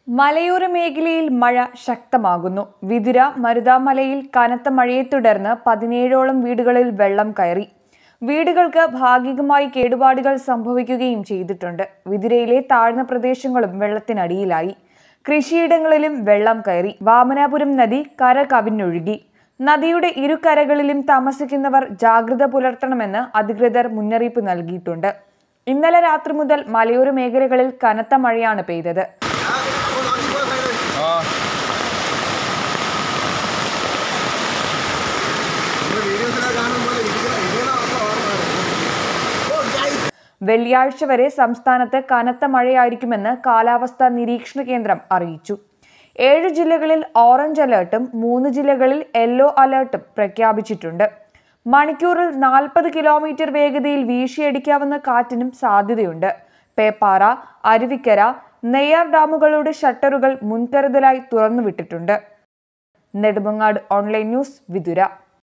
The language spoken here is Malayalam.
മലയോര മേഖലയിൽ മഴ ശക്തമാകുന്നു വിതുര മരുതാമലയിൽ കനത്ത മഴയെ തുടർന്ന് പതിനേഴോളം വീടുകളിൽ വെള്ളം കയറി വീടുകൾക്ക് ഭാഗികമായി കേടുപാടുകൾ സംഭവിക്കുകയും ചെയ്തിട്ടുണ്ട് വിതുരയിലെ താഴ്ന്ന പ്രദേശങ്ങളും വെള്ളത്തിനടിയിലായി കൃഷിയിടങ്ങളിലും വെള്ളം കയറി വാമനാപുരം നദി കര കവിഞ്ഞൊഴുകി നദിയുടെ ഇരുകരകളിലും താമസിക്കുന്നവർ ജാഗ്രത പുലർത്തണമെന്ന് അധികൃതർ മുന്നറിയിപ്പ് നൽകിയിട്ടുണ്ട് ഇന്നലെ രാത്രി മുതൽ മലയോര മേഖലകളിൽ കനത്ത മഴയാണ് പെയ്തത് വീഡിയോസിലൊക്കെ കാണുമ്പോൾ ഇരിക്കുന്ന ഇരിക്കുന്ന ഓർമ്മ വെള്ളിയാഴ്ച വരെ സംസ്ഥാനത്ത് കനത്ത മഴയായിരിക്കുമെന്ന് കാലാവസ്ഥാ നിരീക്ഷണ കേന്ദ്രം അറിയിച്ചു ഏഴ് ജില്ലകളിൽ ഓറഞ്ച് അലേർട്ടും മൂന്ന് ജില്ലകളിൽ യെല്ലോ അലേർട്ടും പ്രഖ്യാപിച്ചിട്ടുണ്ട് മണിക്കൂറിൽ നാൽപ്പത് കിലോമീറ്റർ വേഗതയിൽ വീശിയടിക്കാവുന്ന കാറ്റിനും സാധ്യതയുണ്ട് പേപ്പാറ അരുവിക്കര നെയ്യാർ ഡാമുകളുടെ ഷട്ടറുകൾ മുൻകരുതലായി തുറന്നുവിട്ടിട്ടുണ്ട് നെടുമങ്ങാട് ഓൺലൈൻ ന്യൂസ് വിതുര